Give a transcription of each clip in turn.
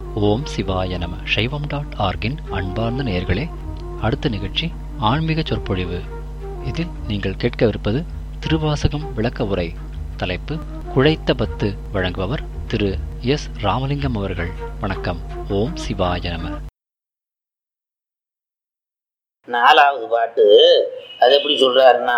ஓம் சிவாய நம சைவம் டாட் ஆர்கின் அன்பார்ந்த நேயர்களே அடுத்த நிகழ்ச்சி ஆன்மீக சொற்பொழிவு இதில் நீங்கள் கேட்கவிருப்பது திருவாசகம் விளக்க உரை தலைப்பு குழைத்த பத்து வழங்குபவர் திரு எஸ் ராமலிங்கம் அவர்கள் வணக்கம் ஓம் சிவாய நம நாலாவது பாட்டு அது எப்படி சொல்றாருன்னா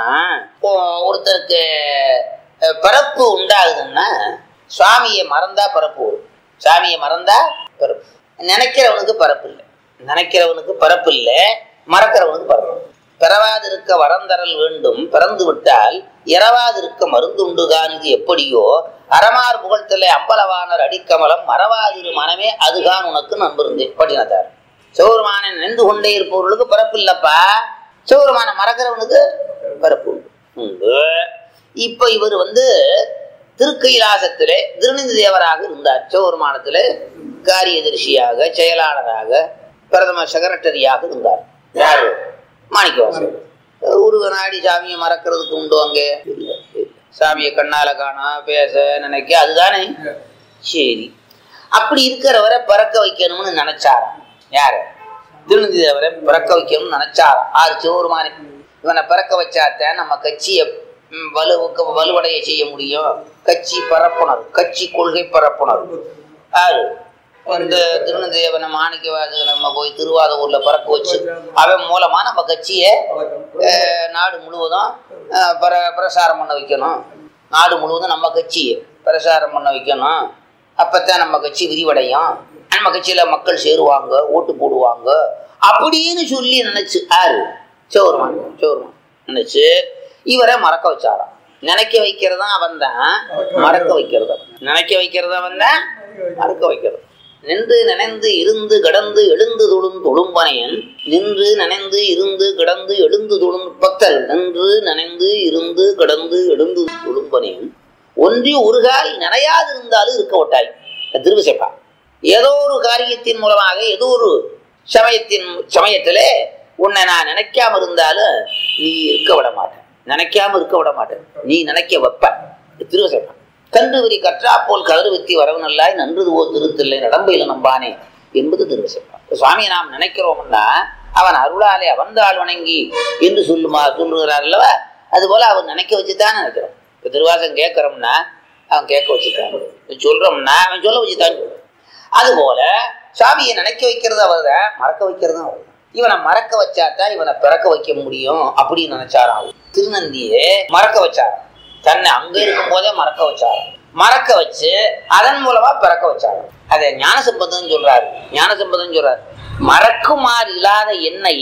ஒ- ஒருத்தருக்கு அஹ், பிறப்பு உண்டாகுதுன்னா சுவாமியை மறந்தா பிறப்பு வரும் சாமியை மறந்தா பிறப்பு நினைக்கிறவனுக்கு பிறப்பு இல்லை நினைக்கிறவனுக்கு பிறப்பு இல்லை மறக்கிறவனுக்கு பிறப்பு பிறவாதிருக்க வரந்தரல் வேண்டும் பிறந்து விட்டால் இரவாதிருக்க மருந்துண்டு காணுது எப்படியோ அறமார் புகழ்த்தலை அம்பலவானர் அடிக்கமலம் மறவாதிரு மனமே அதுகான் உனக்கு நண்பிருந்தேன் படினத்தார் சிவருமானை நின்று கொண்டே இருப்பவர்களுக்கு பிறப்பு இல்லப்பா சிவருமானை மறக்கிறவனுக்கு பிறப்பு உண்டு உண்டு இப்ப இவர் வந்து திருக்கைலாசத்திலே திருநிதி தேவராக இருந்தார் சிவபெருமானத்திலே காரியதரிசியாக செயலாளராக பிரதம செக்ரட்டரியாக இருந்தார் யாரு மாணிக்கவாசகர் உருவ நாடி சாமியை மறக்கிறதுக்கு உண்டு அங்கே இல்லை இல்லை. சாமியை கண்ணால காணா பேச நினைக்க அதுதானே சரி அப்படி இருக்கிறவரை பிறக்க வைக்கணும்னு நினைச்சாராம் யாரு திருநந்தி தேவரை பிறக்க வைக்கணும்னு நினைச்சாராம் ஆறு சிவருமானி இவனை பிறக்க வச்சாத்தான் நம்ம கட்சியை ம், வலுவுக்கு வலுவடைய செய்ய முடியும் கட்சி பரப்புனர் கட்சி கொள்கை பரப்புனர் ஆறு இந்த திருநந்தேவனை மாணிக்கவாசக நம்ம போய் திருவாதூர்ல பறக்க வச்சு அவன் மூலமா நம்ம கட்சியை அஹ், நாடு முழுவதும் அஹ், பிர பிரசாரம் பண்ண வைக்கணும் நாடு முழுவதும் நம்ம கட்சியை பிரசாரம் பண்ண வைக்கணும் அப்பத்தான் நம்ம கட்சி விரிவடையும் நம்ம கட்சியில மக்கள் சேருவாங்க ஓட்டு போடுவாங்க அப்படின்னு சொல்லி நினைச்சு ஆறு சோர்மான் சோர்மான் நினைச்சு இவரை மறக்க வச்சாராம் நினைக்க வைக்கிறதா அவன் தான் மறக்க வைக்கிறதா நினைக்க வைக்கிறதா அவன் தான் மறக்க வைக்கிறது நின்று நினைந்து இருந்து கடந்து எழுந்து தொழும் தொழும்பனையன் நின்று நினைந்து இருந்து கிடந்து எழுந்து தொழும் பக்தர் நின்று நினைந்து இருந்து கடந்து எழுந்து தொழும்பனையன் ஒன்றி ஒரு கால் நினையாதிருந்தாலும் இருக்க ஒட்டாய் திருவிசைப்பா ஏதோ ஒரு காரியத்தின் மூலமாக ஏதோ ஒரு சமயத்தின் சமயத்திலே உன்னை நான் நினைக்காம இருந்தாலும் நீ இருக்க விட மாட்டேன் நினைக்காம இருக்க விட மாட்டேன் நீ நினைக்க வைப்ப திருவசைப்பா கன்று விரி கற்றா போல் கதறு வித்தி வரவு நல்லாய் நன்றுது ஓ திருத்தில்லை நடம்பையில நம்பானே என்பது திருவசைப்பா சுவாமியை நாம் நினைக்கிறோம்னா அவன் அருளாலே அவந்தாள் வணங்கி என்று சொல்லுமா சொல்லுகிறார் அல்லவா அது போல அவன் நினைக்க வச்சுதான் நினைக்கிறோம் இப்ப திருவாசம் கேட்கிறோம்னா அவன் கேட்க வச்சுட்டான் சொல்றோம்னா அவன் சொல்ல வச்சுதான் சொல்றான் அதுபோல சாமியை நினைக்க வைக்கிறது அவர் தான் மறக்க வைக்கிறதும் அவர் இவனை மறக்க வச்சாதான் இவனை பிறக்க வைக்க முடியும் அப்படின்னு நினைச்சாராம் அவர். திருநந்தியே மறக்க வச்சாராம் தன்னை அங்க இருக்கும் போதே மறக்க வச்சாராம் மறக்க வச்சு அதன் மூலமா பிறக்க வச்சாராம் அதை ஞானசம்பந்தம் சொல்றாரு ஞானசம்பந்தம் சொல்றாரு மறக்குமாறு இல்லாத என்னை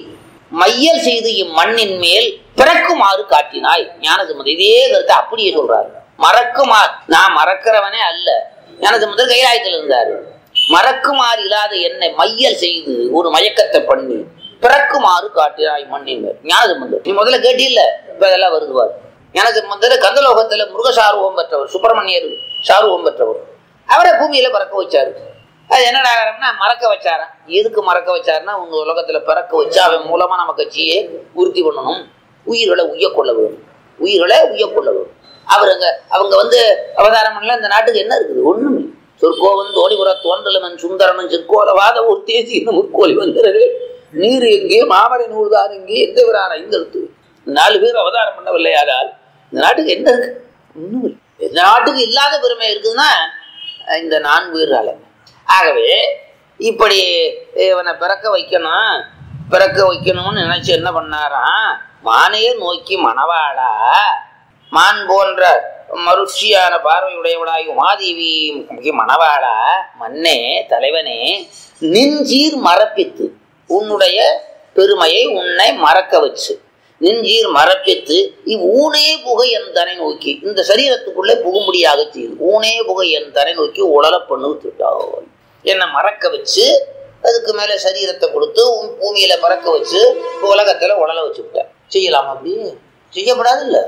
மையல் செய்து இம்மண்ணின் மேல் பிறக்குமாறு காட்டினாய் ஞானசம்பந்தம் இதே கருத்தை அப்படியே சொல்றாரு மறக்குமாறு நான் மறக்கிறவனே அல்ல ஞானசம்பந்தர் கைலாயத்தில் இருந்தாரு மறக்குமாறு இல்லாத என்னை மையல் செய்து ஒரு மயக்கத்தை பண்ணி பிறக்குமாறு காட்டினாய் மண்ணின் மேல் ஞானசம்பந்தர் நீ முதல்ல கேட்டில்ல இப்ப இதெல்லாம் வருதுவார் ஞானசம்பந்தர் கந்தலோகத்துல முருகசாருவம் பெற்றவர் சுப்பிரமணியர் சாருவம் பெற்றவர் அவரை பூமியில பிறக்க வச்சாரு அது என்னடா காரணம்னா மறக்க வச்சாராம் எதுக்கு மறக்க வச்சாருன்னா உங்க உலகத்துல பிறக்க வச்சு அவன் மூலமா நம்ம கட்சியை உறுதி பண்ணணும் உயிர்களை உய்யக்கொள்ள வேணும் உயிர்களை உய்யக்கொள்ள வேணும் அவர் அங்க அவங்க வந்து அவதாரம் பண்ணல இந்த நாட்டுக்கு என்ன இருக்குது ஒண்ணுமே சொற்கோவன் தோழிபுர தோன்றலமன் சுந்தரமன் சிற்கோலவாத ஒரு தேசிய முற்கோலி வந்தது நீர் எங்கே மாமரை நூல்தான் எங்கே எந்த விரான இந்த எழுத்து நாலு பேர் அவதாரம் பண்ணவில்லை ஆனால் இந்த நாட்டுக்கு என்ன இருக்கு ஒண்ணும் இல்லை எந்த நாட்டுக்கு இல்லாத பெருமை இருக்குதுன்னா இந்த நான்கு பேரால ஆகவே இப்படி இவனை பிறக்க வைக்கணும் பிறக்க வைக்கணும்னு நினைச்சு என்ன பண்ணாராம் மானையே நோக்கி மணவாளா மான் போன்ற மருட்சியான பார்வையுடையவளாய் உமாதேவி முக்கிய மணவாளா மன்னே தலைவனே நின்சீர் மறப்பித்து உன்னுடைய பெருமையை உன்னை மறக்க வச்சு நெஞ்சீர் மரப்பித்து இவ் ஊனே புகை என் தனை நோக்கி இந்த சரீரத்துக்குள்ளே புகும்படியாக செய்யுது ஊனே புகை என் தனை நோக்கி உடல பண்ணு திட்டாகும் என்னை மறக்க வச்சு அதுக்கு மேல சரீரத்தை கொடுத்து உன் பூமியில மறக்க வச்சு இப்ப உலகத்துல உடல வச்சு விட்டேன் செய்யலாம் அப்படி செய்யப்படாது இல்ல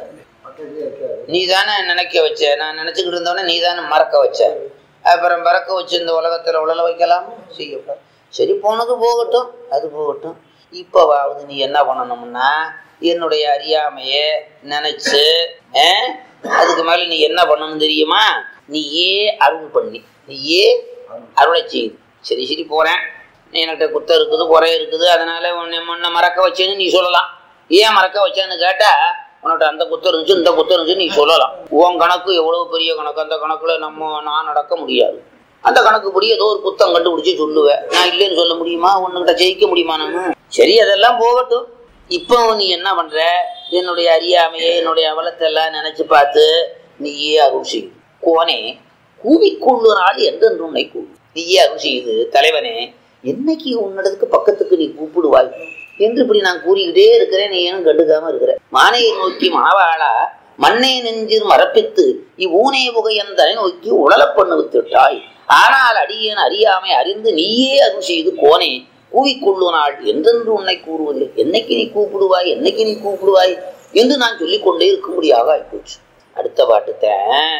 நீ தானே நினைக்க வச்ச நான் நினைச்சுக்கிட்டு இருந்தவனே நீ தானே மறக்க வச்ச அப்புறம் மறக்க வச்சு இந்த உலகத்துல உடல வைக்கலாமா செய்யப்படாது சரி போனது போகட்டும் அது போகட்டும் இப்போவாவது நீ என்ன பண்ணணும்னா என்னுடைய அறியாமைய நினைச்சு அஹ், அதுக்கு மேல நீ என்ன பண்ணணும் தெரியுமா நீயே அருள் பண்ணி நீயே அருளை செய்து சரி சரி போறேன் நீ என்கிட்ட குத்தம் இருக்குது குறை இருக்குது அதனால உன்னை முன்ன மறக்க வச்சேன்னு நீ சொல்லலாம் ஏன் மறக்க வச்சேன்னு கேட்டா உன்னோட அந்த குத்தம் இருந்துச்சு இந்த குத்தம் இருந்துச்சு நீ சொல்லலாம் உன் கணக்கு எவ்வளவு பெரிய கணக்கு அந்த கணக்குல நம்ம நான் நடக்க முடியாது அந்த கணக்குப்படி ஏதோ ஒரு புத்தம் கண்டுபிடிச்சு சொல்லுவேன் நான் இல்லைன்னு சொல்ல முடியுமா உன்கிட்ட ஜெயிக்க முடியுமா நான் சரி அதெல்லாம் போகட்டும் இப்போ நீ என்ன பண்ற என்னுடைய அறியாமையை என்னுடைய அவலத்தை எல்லாம் நினைச்சு பார்த்து நீயே அருள் செய்யும் கோனே கூவிக்கொள்ளு நாள் என்றென்று உன்னை கூவி நீயே அருள் செய்யுது தலைவனே என்னைக்கு உன்னிடத்துக்கு பக்கத்துக்கு நீ கூப்பிடுவாய் என்று இப்படி நான் கூறிக்கிட்டே இருக்கிறேன் நீ ஏனும் கண்டுக்காம இருக்கிற மானையை நோக்கி மாவாளா மண்ணை நெஞ்சில் மரப்பித்து இவ்வூனே புகையந்தனை நோக்கி உழலப் பண்ணு வித்துட்டாய் ஆனால் அடியேன் அறியாமை அறிந்து நீயே அருள் செய்து கோனே கூவிக்கொள்ளு நாள் என்றென்று உன்னை கூறுவது என்னைக்கு நீ கூப்பிடுவாய் என்னைக்கு நீ கூப்பிடுவாய் என்று நான் சொல்லிக் கொண்டே இருக்கும்படியாக ஆயிப்போச்சு அடுத்த பாட்டுத்த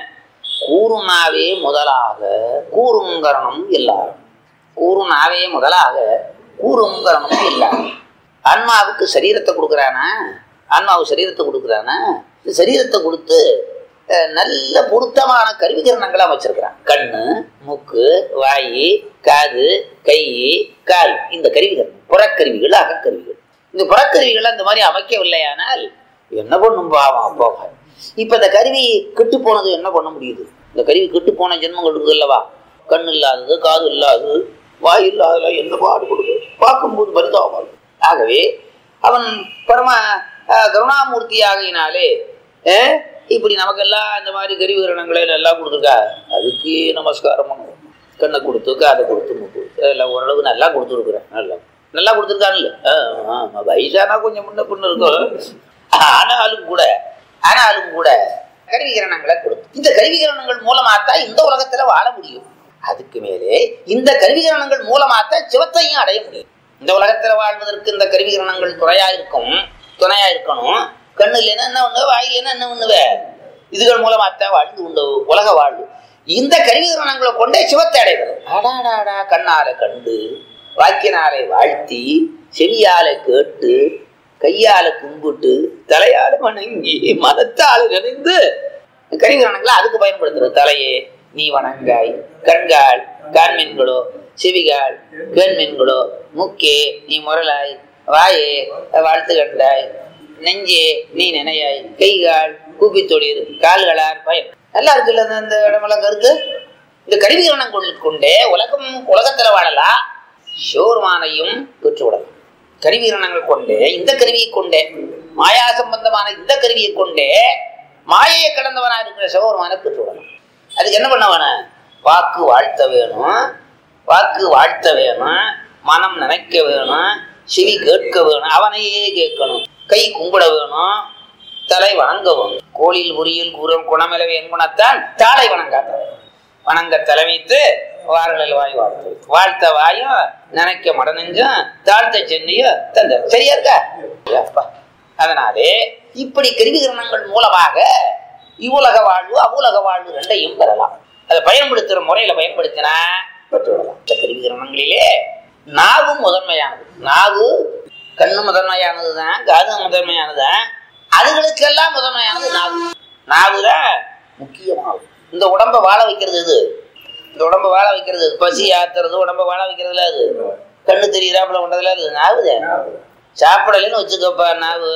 கூறுநாவே முதலாக கூறுங்கரணம் எல்லாரும் கூறுநாவே முதலாக கூறுங்கரணம் எல்லாரும் ஆன்மாவுக்கு சரீரத்தை கொடுக்குறானா ஆன்மாவுக்கு சரீரத்தை கொடுக்குறானா இந்த சரீரத்தை கொடுத்து அஹ், நல்ல பொருத்தமான கருவிகரணங்களா வச்சிருக்கிறான் கண்ணு மூக்கு வாய் காது கை கால் இந்த கருவிகள் புறக்கருவிகள் அகக்கருவிகள் இந்த புறக்கருவிகள் அந்த மாதிரி அமைக்கவில்லையானால் என்ன பண்ணும் பாவம் அப்பா இப்ப இந்த கருவி கெட்டு போனது என்ன பண்ண முடியுது இந்த கருவி கெட்டு போன ஜென்மங்கள் இருக்குது அல்லவா கண் இல்லாதது காது இல்லாதது வாய் இல்லாததுல என்ன பாடு கொடுக்குது பார்க்கும்போது பரிதாபம் இருக்கு. ஆகவே அவன் பரம அஹ், கருணாமூர்த்தி ஆகையினாலே அஹ், இப்படி நமக்கெல்லாம் இந்த மாதிரி கருவிகரணங்களை எல்லாம் கொடுத்துருக்கா அதுக்கு நமஸ்காரம் பண்ணுவோம் கண்ணை கொடுத்து காதை கொடுத்து மூக்கு கொடுத்து அதெல்லாம் ஓரளவு நல்லா கொடுத்துருக்குறேன் நல்லா நல்லா கொடுத்துருக்கான்ல ஆமா வயசானா கொஞ்சம் முன்ன பின்ன இருக்கும் ஆனாலும் கூட ஆனாலும் கூட கருவிகரணங்களை கொடுத்து இந்த கருவிகரணங்கள் மூலமாத்தான் இந்த உலகத்துல வாழ முடியும் அதுக்கு மேலே இந்த கருவிகரணங்கள் மூலமாத்தான் சிவத்தையும் அடைய முடியும் இந்த உலகத்துல வாழ்வதற்கு இந்த கருவிகரணங்கள் துணையா இருக்கும் துணையா இருக்கணும் கண்ணு இல்லைன்னா என்ன ஒண்ணு வாய் இல்லைன்னா என்ன ஒண்ணுவே இதுகள் மூலமாத்தான் வாழ்ந்து உண்டு உலக வாழ்வு இந்த கருவிகரணங்களை கொண்டே சிவத்தை அடைவது அடாடாடா கண்ணால கண்டு வாக்கினாலே வாழ்த்தி செவியால கேட்டு கையால கும்பிட்டு தலையால வணங்கி மனத்தால நினைந்து கருவிகரணங்களை அதுக்கு பயன்படுத்துறது தலையே நீ வணங்காய் கண்கால் காண்மென்களோ செவிகால் கேண்மென்களோ முக்கே நீ முரலாய் வாயே வாழ்த்து கண்டாய் நெஞ்சே நீ நினையாய் கைகால் கூப்பி தொழில் கால்களார் பயம் நல்லா இருக்குல்ல இந்த- இந்த இடமெல்லாம் கருத்து இந்த கருவிகரணம் கொண்டு கொண்டே உலகம் உலகத்துல வாழலாம் சிவருமானையும் பெற்றுவிடலாம் கருவிகரணங்கள் கொண்டே இந்த கருவியை கொண்டே மாயா சம்பந்தமான இந்த கருவியை கொண்டே மாயையை கடந்தவனா இருக்கிற சிவபெருமானை பெற்றுவிடலாம் அதுக்கு என்ன பண்ண வேணும் வாக்கு வாழ்த்த வேணும் வாக்கு வாழ்த்த வேணும் மனம் நினைக்க வேணும் செவி கேட்க வேணும் அவனையே கேட்கணும் கை கும்பிட வேணும் தலை வணங்க வேணும் கோளில் உரியில் கூறும் குணமிலவை என் குணத்தான் தாளை வணங்காத வணங்க தலைமைத்து வாரலில் வாய் வாழ்த்து வாழ்த்த வாயும் நினைக்க மடனெஞ்சும் தாழ்த்த சென்னையும் தந்த சரியா இருக்கா அப்பா அதனாலே இப்படி கருவிகரணங்கள் மூலமாக இவ்வுலக வாழ்வு அவ்வுலக வாழ்வு ரெண்டையும் பெறலாம் அதை பயன்படுத்துகிற முறையில பயன்படுத்தினா பெற்றுவிடலாம் இந்த கருவிகரணங்களிலே நாவு முதன்மையானது நாவு கண்ணு முதன்மையானது தான் காது முதன்மையானது தான் அதுகளுக்கெல்லாம் முதன்மையானது நாவு நாவு தான் முக்கியமானது இந்த உடம்ப வாழ வைக்கிறது இது இந்த உடம்ப வாழ வைக்கிறது இது. பசி ஆத்துறது உடம்ப வாழ வைக்கிறதுல அது கண்ணு தெரியறாப்புல பண்றதுல அது நாவுதே சாப்பிடலன்னு வச்சுக்கப்பா நாவு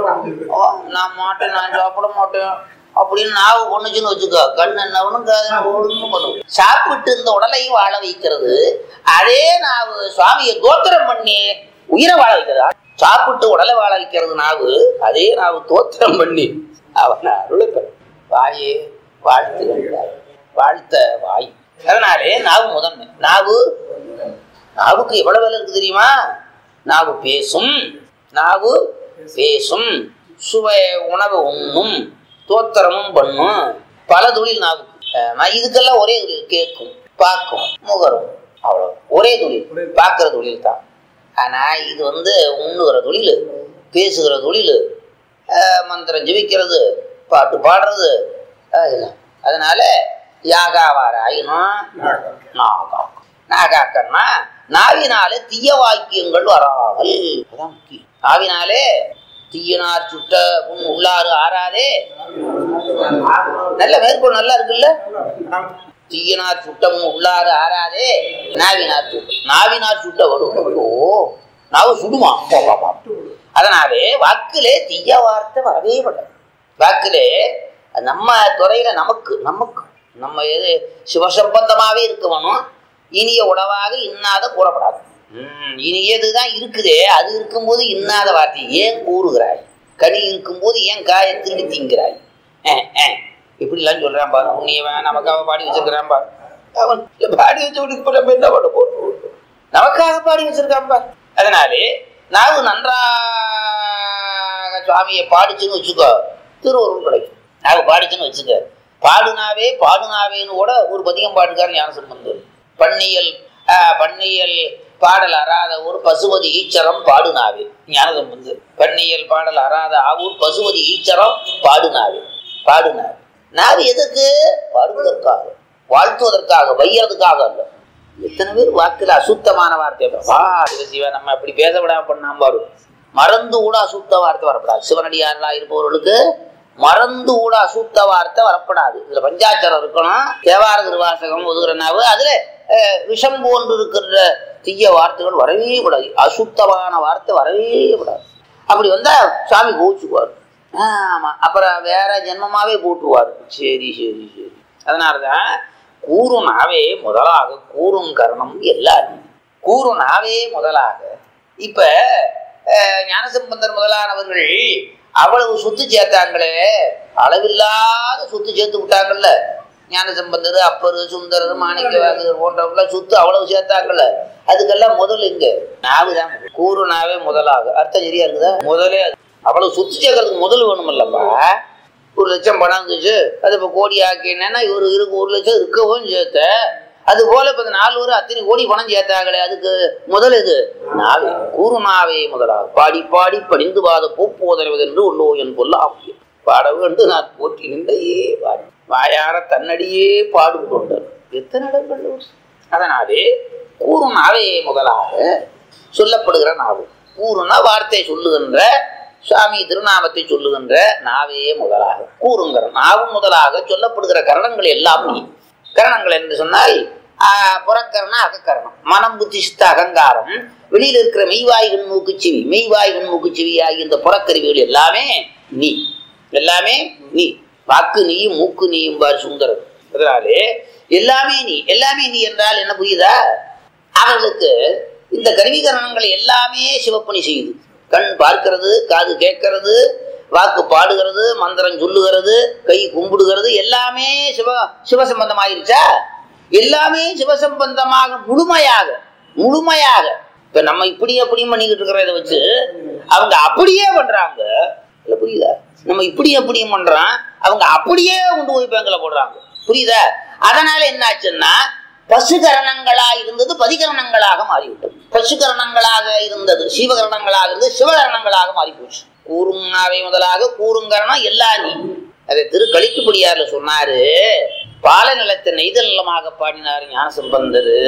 ஓ, நான் மாட்டேன் நான் சாப்பிட மாட்டேன் அப்படின்னு நாவு ஒண்ணுச்சுன்னு வச்சுக்கோ கண் என்னவனும் காது ஒண்ணும் பண்ணும் சாப்பிட்டு இந்த உடலையும் வாழ வைக்கிறது அதே நாவு சுவாமியை தோத்திரம் பண்ணி உயிரை வாழ வைக்கிறதா சாப்பிட்டு உடலை வாழ வைக்கிறது நாவு அதே நாவு தோத்திரம் பண்ணி அவன் அருளுக்கு வாயே வாழ்த்து வாழ்த்த வாய் அதனாலே நாவு முதன்மை நாவு நாவுக்கு எவ்வளவு வேலை இருக்கு தெரியுமா நாவு பேசும் நாவு பேசும் சுவை உணவு உண்ணும் தோத்திரமும் பண்ணும் பல தொழில் நாவு ஆமா, இதுக்கெல்லாம் ஒரே தொழில் கேட்கும் பார்க்கும் முகரும் அவ்வளவு ஒரே தொழில் பார்க்கிற தொழில் தான் ஆனா இது வந்து உண்ணுகிற தொழில் பேசுகிற தொழில் ஆஹ், மந்திரம் ஜெபிக்கிறது பாட்டு பாடுறது அதெல்லாம் அதனால யாகாவார ஆயினும் நாகா நாகாக்கன்னா நாவினாலே தீய வாக்கியங்கள் வராமல் அதான் முக்கியம் நாவினாலே தீயனார் சுட்ட உன் உள்ளாறு ஆறாதே நல்ல மேற்கோள் நல்லா இருக்குல்ல தீயனார் சுட்டமும் உள்ளாறு ஆறாதே நாவினார் சுட்டம் நாவினார் சுட்ட வடும் ஐயோ நாவு சுடுமா பா, பா, பா. அதனாலே வாக்கிலே தீய வார்த்தை வரவே படாது வாக்கிலே நம்ம துறையில நமக்கு நமக்கு நம்ம எது சிவசம்பந்தமாவே இருக்கணும் இனிய உணவாக இன்னாத கூறப்படாது ம், இனியதுதான் இருக்குதே அது இருக்கும்போது இன்னாத வார்த்தை ஏன் கூறுகிறாய் கனி இருக்கும்போது ஏன் காயை திருடி திங்கிறாய் அஹ், அஹ். இப்படிலாம் சொல்றான் பாரு உன்னையவன் நமக்காக பாடி வச்சிருக்கிறான் பாரு அவன் பாடி வச்சவனுக்கு இப்ப நம்ம என்ன பண்ண போறோம் நமக்காக பாடி வச்சிருக்கான் பாரு அதனாலே நாவு நன்றாக சுவாமியை பாடிச்சுன்னு வச்சுக்கோ திருவருள் கிடைக்கும் நாவு பாடிச்சுன்னு வச்சுக்க பாடுனாவே பாடுனாவேன்னு கூட ஒரு பதிகம் பாட்டுக்காரன் ஞான சம்பந்தர் பன்னியல் ஆஹ், பன்னியல் பாடல் அறாத ஒரு பசுபதி ஈச்சரம் பாடுனாவே ஞான சம்பந்தர் பன்னியல் பாடல் அறாத ஆவூர் பசுபதி ஈச்சரம் பாடுனாவே பாடுனாவே நாவு எதுக்கு பாடுவதற்காக வாழ்த்துவதற்காக வையறதுக்காக அல்ல எத்தனை பேர் வாக்குல அசுத்தமான வார்த்தை வா சிவ நம்ம அப்படி பேச விடாம பண்ணாம பாரு மறந்து கூட அசுத்த வார்த்தை வரப்படாது சிவனடியாரா இருப்பவர்களுக்கு மறந்து கூட அசுத்த வார்த்தை வரப்படாது இதுல பஞ்சாச்சரம் இருக்கணும் தேவார திருவாசகம் ஒதுகிறனாவு அதுல அஹ், விஷம் போன்று இருக்கிற தீய வார்த்தைகள் வரவே கூடாது அசுத்தமான வார்த்தை வரவே கூடாது அப்படி வந்தா சாமி கோச்சுக்குவார் ஆமா அப்புறம் வேற ஜென்மமாவே போட்டுருவார் சரி சரி சரி அதனாலதான் கூறும் நாவே முதலாக கூறும் கரணம் எல்லாரும் கூறும் நாவே முதலாக இப்ப அஹ், ஞானசம்பந்தர் முதலானவர்கள் அவ்வளவு சொத்து சேர்த்தாங்களே அளவில்லாத சொத்து சேர்த்து விட்டாங்கல்ல ஞானசம்பந்தர் அப்பர் சுந்தரர் மாணிக்கவாசகர் போன்றவங்களாம் சொத்து அவ்வளவு சேர்த்தாங்கல்ல அதுக்கெல்லாம் முதல் இங்க நாவுதான் கூறு நாவே முதலாக அர்த்தம் சரியா இருக்குதா முதலே அது. அவ்வளவு சொத்து சேர்க்கறதுக்கு முதல் வேணுமில்லப்பா ஒரு லட்சம் பணம் இருந்துச்சு அது இப்போ கோடி ஆக்கினேன்னா இவர் இருக்கு ஒரு லட்சம் இருக்கவும் சேர்த்த அது போல இப்போ நாலு பேர் அத்தனை கோடி பணம் சேர்த்தாங்களே அதுக்கு முதல் இது நாவே கூறு நாவே முதலாக பாடி பாடி படிந்து பாத போப்புவதற்கு என்று உள்ளோ என் பொல்ல ஆகிய பாட வேண்டும் நான் போற்றி நின்றையே பாடி வாயார தன்னடியே பாடும் கொண்டார் எத்தனை இடங்கள் அதனாலே கூறு நாவே முதலாக சொல்லப்படுகிற நாவு கூறுனா வார்த்தை சொல்லுகின்ற சுவாமி திருநாமத்தை சொல்லுகின்ற நாவே முதலாக கூறுங்கிற நாவு முதலாக சொல்லப்படுகிற கரணங்கள் எல்லாம் நீ கரணங்கள் என்று சொன்னால் ஆஹ், புறக்கரணம் அகக்கரணம் மனம் புத்தி சித்த அகங்காரம் வெளியில் இருக்கிற மெய்வாய்கன் மூக்குச்சிவி மெய்வாய்கன் மூக்குச்சிவி ஆகிய இந்த புறக்கருவிகள் எல்லாமே நீ எல்லாமே நீ வாக்கு நீயும் மூக்கு நீயும் பார் சுந்தரம் அதனாலே எல்லாமே நீ எல்லாமே நீ என்றால் என்ன புரியுதா அவர்களுக்கு இந்த கருவிகரணங்கள் எல்லாமே சிவப்பணி செய்யுது கண் பார்க்கிறது காது கேட்கறது வாக்கு பாடுகிறது மந்திரம் சொல்லுகிறது கை கும்பிடுகிறது எல்லாமே சிவ சிவசம்பந்தமாயிருச்சா எல்லாமே சிவசம்பந்தமாக முழுமையாக முழுமையாக இப்ப நம்ம இப்படி அப்படியும் பண்ணிக்கிட்டு இருக்கிறத வச்சு அவங்க அப்படியே பண்றாங்க இல்ல புரியுதா நம்ம இப்படி அப்படியும் பண்றோம் அவங்க அப்படியே கொண்டு போய் பேங்க்ல போடுறாங்க புரியுதா அதனால என்னாச்சுன்னா பசுகரணங்களா இருந்தது பதிகரணங்களாக மாறிவிட்டது பசுகரணங்களாக இருந்தது சிவகரணங்களாக இருந்தது சிவகரணங்களாக மாறி போச்சு கூறுங்காவை முதலாக கூறுங்கரணம் எல்லா நீ அதை திரு கலிக்குப்படியார்ல சொன்னாரு பால நிலத்தை நெய்தல் நிலமாக பாடினாரு ஞானசம்பந்தரு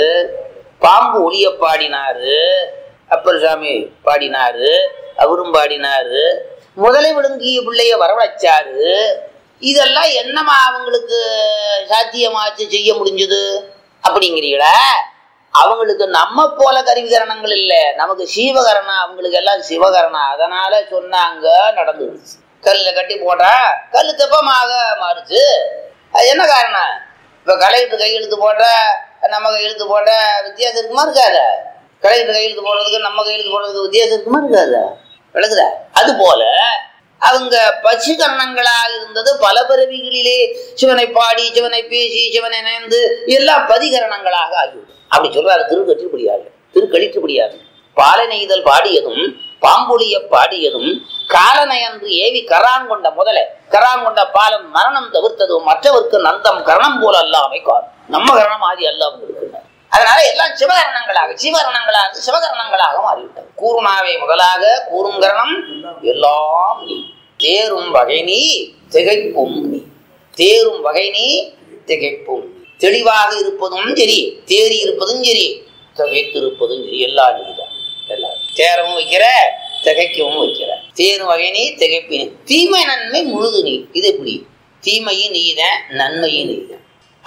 பாம்பு ஒளிய பாடினாரு அப்பர் சாமி பாடினாரு அவரும் பாடினாரு முதலை விழுங்கிய பிள்ளைய வரவழைச்சாரு இதெல்லாம் என்னமா அவங்களுக்கு சாத்தியமாச்சு செய்ய முடிஞ்சது அப்படிங்கிறீங்களா அவங்களுக்கு நம்ம போல கருவிகரணங்கள் இல்லை நமக்கு சீவகரணம் அவங்களுக்கு எல்லாம் சிவகரணம் அதனால சொன்னாங்க நடந்தது கல்ல கட்டி போட்டா கல் தெப்பமாக மாறுச்சு அது என்ன காரணம் இப்ப கலையிட்டு கையெழுத்து போட்ட நம்ம கையெழுத்து போட்ட வித்தியாசம் இருக்குமா இருக்காது கலையிட்டு கையெழுத்து போடுறதுக்கு நம்ம கையெழுத்து போடுறதுக்கு வித்தியாசம் இருக்குமா இருக்காது விளக்குதா அது போல அவங்க பசுகரணங்களாக இருந்தது பல பிறவிகளிலே சிவனை பாடி சிவனை பேசி சிவனை நினைந்து எல்லாம் பதிகரணங்களாக ஆகிவிடும் அப்படி சொல்றாரு திருக்கற்றுப்படியாரு திருக்கழிற்றுப்படியாரு பாலநெய்தல் பாடியதும் பாம்புலிய பாடியதும் காலனையன்று ஏவி கராங்கொண்ட முதல கராங்கொண்ட பாலன் மரணம் தவிர்த்ததும் மற்றவர்க்கு நந்தம் கரணம் போல அல்லாமை கார் நம்ம கரணம் ஆதி அல்லாமல் இருக்கின்றன அதனால எல்லாம் சிவகரணங்களாக சிவகரணங்களாக சிவகரணங்களாக மாறிவிட்டது கூறுனாவே முதலாக கூறுங்கரணம் எல்லாம் நீ தேரும் வகை நீ திகைப்பும் நீ தேரும் வகை நீ திகைப்பும் நீ. தெளிவாக இருப்பதும் சரி தேறி இருப்பதும் சரி திகைத்திருப்பதும் சரி எல்லாம் நீதான் எல்லாம் தேரவும் வைக்கிற திகைக்கவும் வைக்கிற தேரும் வகை நீ திகைப்பு நீ தீமை நன்மை முழுது நீ இது எப்படி தீமையும் நீதான் நன்மையும் நீதான்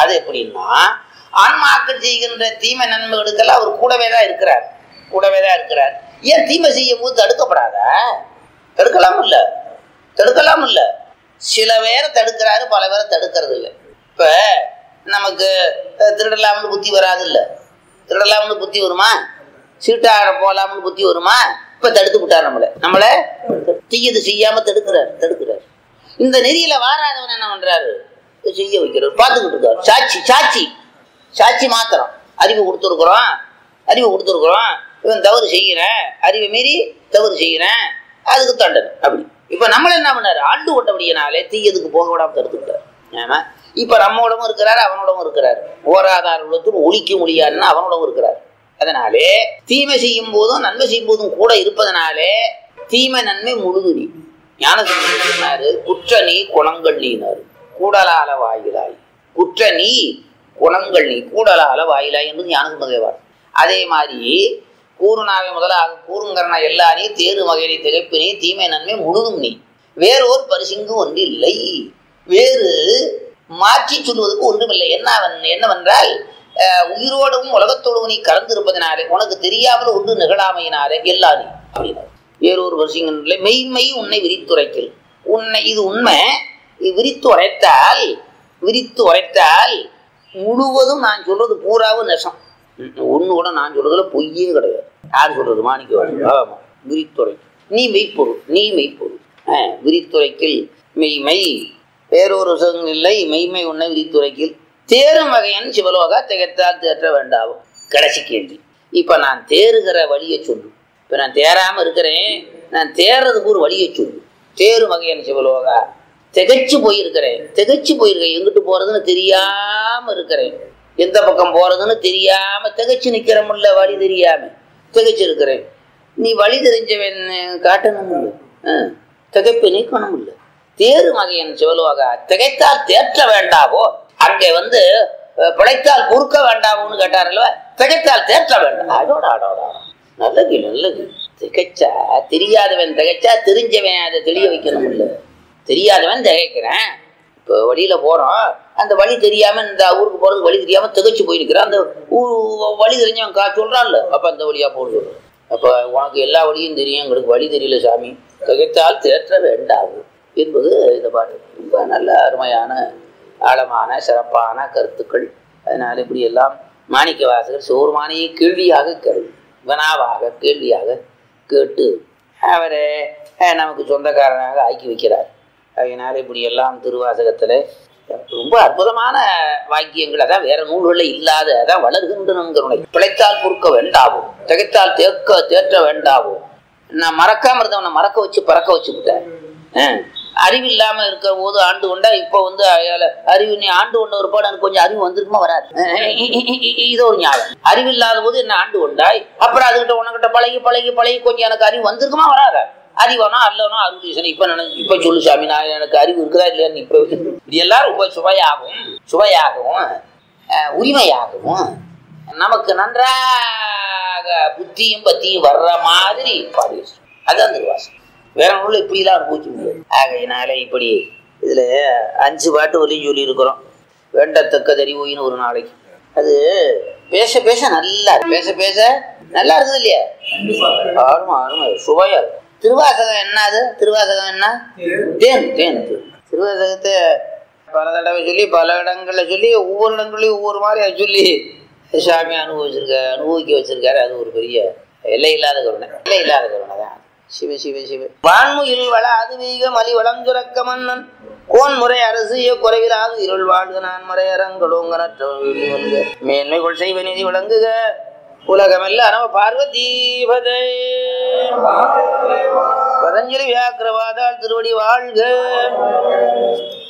அது எப்படின்னா ஆன்மாக்கள் செய்கின்ற தீமை நன்மைகளுக்கெல்லாம் அவர் கூடவே தான் இருக்கிறார் கூடவே தான் இருக்கிறார் ஏன் தீமை செய்யும் போது தடுக்கப்படாதா தடுக்கலாம் இல்ல தடுக்கலாம் இல்ல சில பேரை தடுக்கிறாரு பல பேரை தடுக்கிறது இல்லை இப்ப நமக்கு அஹ், திருடலாம்னு புத்தி வராது இல்ல திருடலாம்னு புத்தி வருமா சீட்டாட போலாம்னு புத்தி வருமா இப்ப தடுத்து விட்டார் நம்மள நம்மள தீயது செய்யாம தடுக்கிறார் தடுக்கிறார் இந்த நெறியில வாராதவன் என்ன பண்றாரு செய்ய வைக்கிறார் பார்த்துக்கிட்டு இருக்காரு சாட்சி சாட்சி சாட்சி மாத்திரம் அறிவு கொடுத்துருக்குறோம் அறிவு கொடுத்துருக்குறோம் இவன் தவறு செய்கிறேன் அறிவை மீறி தவறு செய்கிறேன் அதுக்கு தண்டனை அப்படி இப்ப நம்மள என்ன பண்ணாரு ஆண்டு ஓட்டபடியினாலே தீயதுக்கு போக விடாம தடுத்துக்கிட்டார் ஏன்னா இப்ப நம்மோடவும் இருக்கிறார் அவனோடவும் இருக்கிறார் ஓராதார உள்ளத்தில் ஒழிக்க முடியாதுன்னு அவனோடவும் இருக்கிறார் அதனாலே தீமை செய்யும் போதும் நன்மை செய்யும் போதும் கூட இருப்பதனாலே தீமை நன்மை முழுது நீ ஞானசம்பந்தர் சொன்னாரு குற்ற நீ குணங்கள் நீனாரு கூடலால வாயிலாய் குற்ற நீ குணங்கள் நீ கூடலால வாயிலாய் என்பது ஞானசம்பந்தேவார் அதே மாதிரி கூறுனாவை முதலாக கூறுங்கரண எல்லா நீ தேறு வகையை திகைப்பினி தீமை நன்மை முழுதும் நீ வேறோர் பரிசிங்கு ஒன்று இல்லை வேறு மாற்றி சொல்வதற்கு ஒன்றுமில்லை என்ன என்னவென்றால் அஹ், உயிரோடும் உலகத்தோடும் நீ கலந்திருப்பதனாலே உனக்கு தெரியாமல் ஒன்று நிகழாமையினாலே எல்லா நீ அப்படின்னார் வேறொரு வருஷங்களில் மெய்மை உன்னை விரித்துரைக்கல் உன்னை இது உண்மை இது விரித்து உரைத்தால் விரித்து உரைத்தால் முழுவதும் நான் சொல்றது பூராவும் நெசம் ஒன்று கூட நான் சொல்றதுல பொய்யே கிடையாது யார் சொல்றது மாணிக்க ஆமா விரித்துரை நீ மெய்ப்பொருள் நீ மெய்ப்பொருள் ஆ, விரித்துரைக்கில் மெய்மை வேறொரு இல்லை மெய்மை உன்னை விரித்துரைக்கில் தேரும் வகையன் சிவலோகா திகழ்த்தால் தேற்ற வேண்டாவும் கடைசி கேள்வி இப்ப நான் தேறுகிற வழியை சொல்லு இப்ப நான் தேராம இருக்கிறேன் நான் தேர்றதுக்கு ஒரு வழியை சொல்லு தேரும் வகையன் சிவலோகா திகைச்சு போயிருக்கிறேன் திகைச்சு போயிருக்கேன் எங்கிட்டு போறதுன்னு தெரியாம இருக்கிறேன் எந்த பக்கம் போறதுன்னு தெரியாம திகைச்சு நிக்கிறமுல்ல வழி தெரியாம திகைச்சு இருக்கிறேன் நீ வழி தெரிஞ்சவன் காட்டணும் இல்லை திகைப்பு நீக்கணும் இல்லை தேரு மகையன் சிவலோகா திகைத்தால் தேற்ற வேண்டாவோ அங்கே வந்து அஹ், பிழைத்தால் பொறுக்க வேண்டாவோன்னு கேட்டாரல்ல திகைத்தால் தேற்ற வேண்டாம் அதோட அதோட நல்ல கேள்வி நல்ல கேள்வி திகைச்சா தெரியாதவன் திகைச்சா தெரிஞ்சவன் அதை தெளிய வைக்கணும் இல்லை தெரியாதவன் திகைக்கிறேன் இப்போ வழியில போறோம் அந்த வழி தெரியாம இந்த ஊருக்கு போறது வழி தெரியாம திகைச்சு போய் நிற்கிறான் அந்த ஊர் வழி தெரிஞ்சவன் கா சொல்றான்ல அப்ப அந்த வழியா போக சொல்றான் அப்ப உனக்கு எல்லா வழியும் தெரியும் எங்களுக்கு வழி தெரியல சாமி திகைத்தால் தேற்ற வேண்டாம் என்பது இந்த பாட்டு ரொம்ப நல்ல அருமையான ஆழமான சிறப்பான கருத்துக்கள் அதனால இப்படி எல்லாம் மாணிக்க வாசகர் சோர்மானியை கேள்வியாக கருது வினாவாக கேள்வியாக கேட்டு அவரை அஹ், நமக்கு சொந்தக்காரனாக ஆக்கி வைக்கிறார் அதனால இப்படி எல்லாம் திருவாசகத்துல ரொம்ப அற்புதமான வாக்கியங்கள் அதான் வேற நூல்களில் இல்லாத அதான் வளர்கின்றனங்கருணை பிழைத்தால் பொறுக்க வேண்டாவோ திகைத்தால் தேக்க தேற்ற வேண்டாவோ நான் மறக்காம இருந்தவனை மறக்க வச்சு பறக்க வச்சு விட்டேன் அஹ், அறிவு இல்லாம இருக்கிற போது ஆண்டு கொண்டா இப்ப வந்து அயால அறிவு நீ ஆண்டு கொண்ட ஒரு பாடு எனக்கு கொஞ்சம் அறிவு வந்திருக்குமா வராது அஹ், இ- இ- இ- இ- இது ஒரு நியாயம் அறிவு இல்லாத போது என்ன ஆண்டு கொண்டாய் அப்புறம் அதுகிட்ட உனக்கிட்ட பழகி பழகி பழகி கொஞ்சம் எனக்கு அறிவு வந்திருக்குமா வராதா அறிவானோ அல்லனோ அருளீசன் இப்ப நினை- இப்ப சொல்லு சாமி நான் எனக்கு அறிவு இருக்குதா இல்லையான்னு இப்ப இது எல்லாரும் ரொம்ப சுவையாகவும் சுவையாகவும் அஹ், உரிமையாகவும் நமக்கு நன்றாக புத்தியும் பத்தியும் வர்ற மாதிரி பாடி வச்சிருக்கோம். அதான் திருவாசகம் வேற நூல்ல இப்படிலாம் அனுபவிக்க முடியாது ஆகையினால இப்படி இதுல அஞ்சு பாட்டு வரையும் சொல்லி இருக்கிறோம் வேண்டத்தக்க தெரிவோயின்னு ஒரு நாளைக்கு அது பேச பேச நல்லா இருக்கு. பேச பேச நல்லா இருக்குது இல்லையா அருமை அருமை சுவையா இருக்கு. திருவாசகம் என்னது திருவாசகம் என்ன தேன் தேன் தேன். திருவாசகத்தை பல தடவை சொல்லி பல இடங்கள்ல சொல்லி ஒவ்வொரு இடங்களையும் ஒவ்வொரு மாதிரி அதை சொல்லி சாமி அனுபவிச்சிருக்க அனுபவிக்க வச்சிருக்காரு அது ஒரு பெரிய எல்லை இல்லாத கருணை எல்லை இல்லாத கருணை தான் சிவ சிவ சிவ வான்முயில் வள அது வீக மலி வளம் சுரக்க மன்னன் கோன் முறை அரசு குறைவிலாது இருள் வாழ்க நான் மறையரங்களோங்க நற்ற மேன்மை கொள் செய்வ நிதி விளங்குக உலகமெல்ல நம பார்வதி பதை பதஞ்சலி வியாக்கிரவாதால் திருவடி வாழ்க